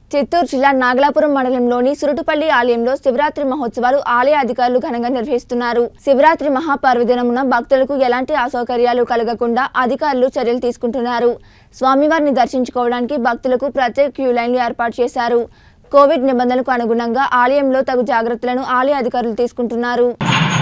చిత్తూరు జిల్లా నాగలాపురం మండలంలోని సురుటుపల్లి ఆలయంలో శివరాత్రి మహోత్సవాలు ఆలయ అధికారులు ఘనంగా నిర్వహిస్తున్నారు శివరాత్రి మహాపర్వదినమున భక్తులకు ఎలాంటి అసౌకర్యాలు కలగకుండా అధికారులు చర్యలు తీసుకుంటున్నారు స్వామివారిని దర్శించుకోవడానికి భక్తులకు ప్రత్యేక క్యూ లైన్లు ఏర్పాటు చేశారు కోవిడ్ నిబంధనలకు అనుగుణంగా ఆలయంలో తగు జాగ్రత్తలను ఆలయ అధికారులు తీసుకుంటున్నారు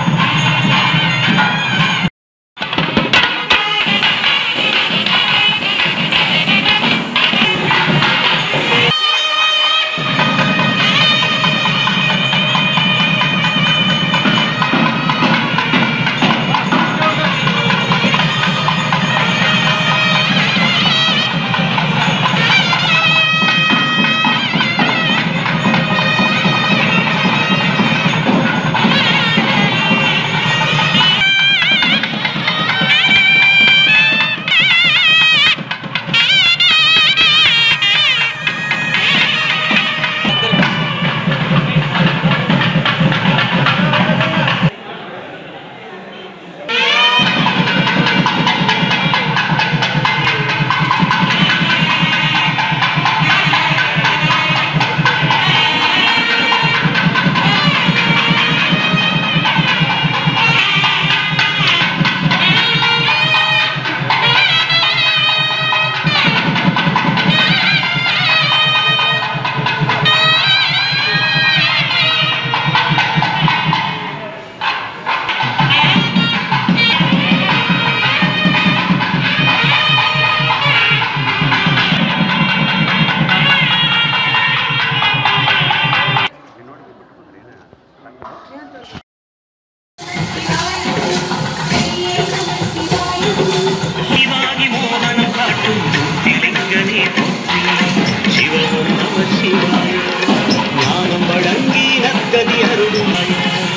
ಶಿವಾಗಿ ಮೋಹನ ಕಾಟು ತಿಲಿಂಗನೇ ಪುತ್ರಿ ಶಿವ ಓಂ ನಮ ಶಿವಾಯ ಜ್ಞಾನಂ ಬಡಂಗಿ ನಕ್ಕದಿ ಹರುಡುಮಯ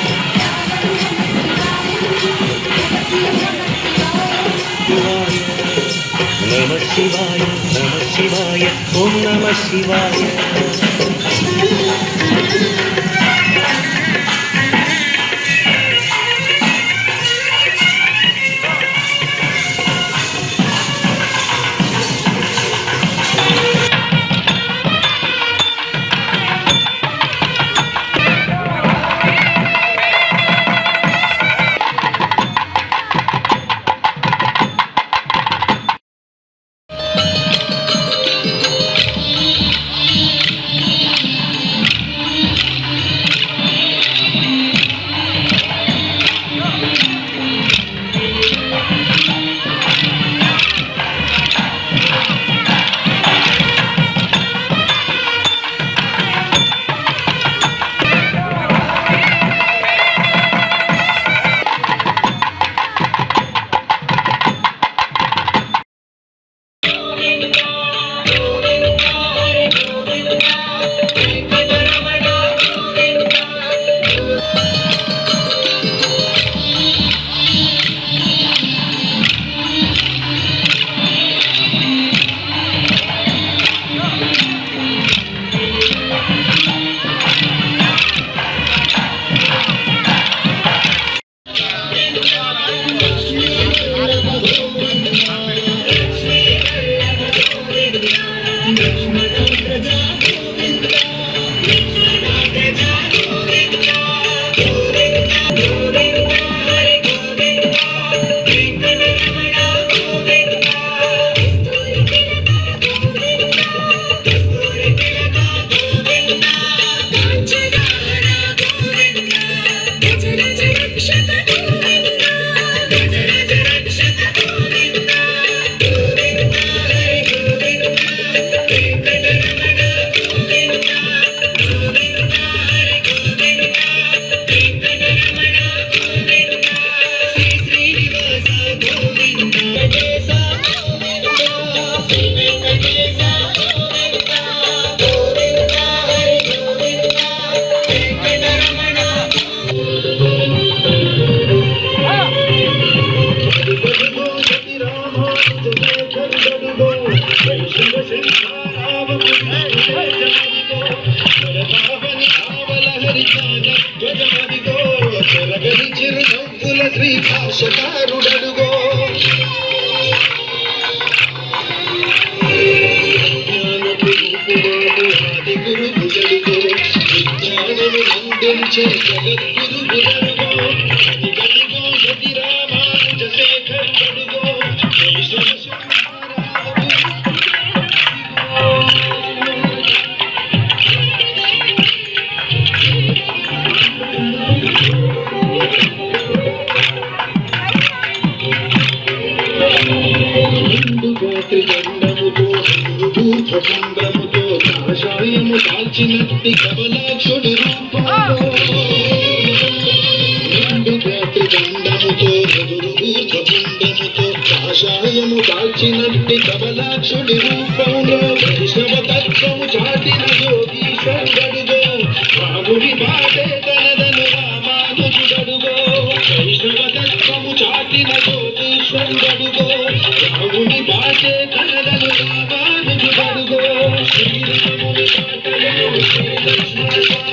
ಶಿವಾಯ ನಮ ಶಿವಾಯ ನಮ ಶಿವಾಯ ಓಂ ನಮ ಶಿವಾಯ చిరునవ్వుల శ్రీ భాషకారుడడుగో జ్ఞానపు రూపుమాను ఆది తెంచే జగద్గురువులరుగో గదిగో యతి రామానుజ శేఖర్ గడుగో వైష్ణవ శంకరావు. నిండుగా త్రిదండముతో ఊర్ధ్వపుండ్రముతో కాషాయము కాల్చినట్టి కమలాక్షుడి రూపంలో నిండుగా త్రిదండముతో ఊర్ధ్వపుండ్రముతో కాషాయము కాల్చినట్టి కమలాక్షుడి రూపంలో వైష్ణవ తత్వము చాటిన యోగీశ్వరుడడుగో రాముడి బాటే తనదను రామానుజుడడుగో వైష్ణవ తత్వము చాటిన యోగీశ్వరుడడుగో రాముడి బాటే తనదను రామానుజుడడుగో శ్రీరాముడి బాటలో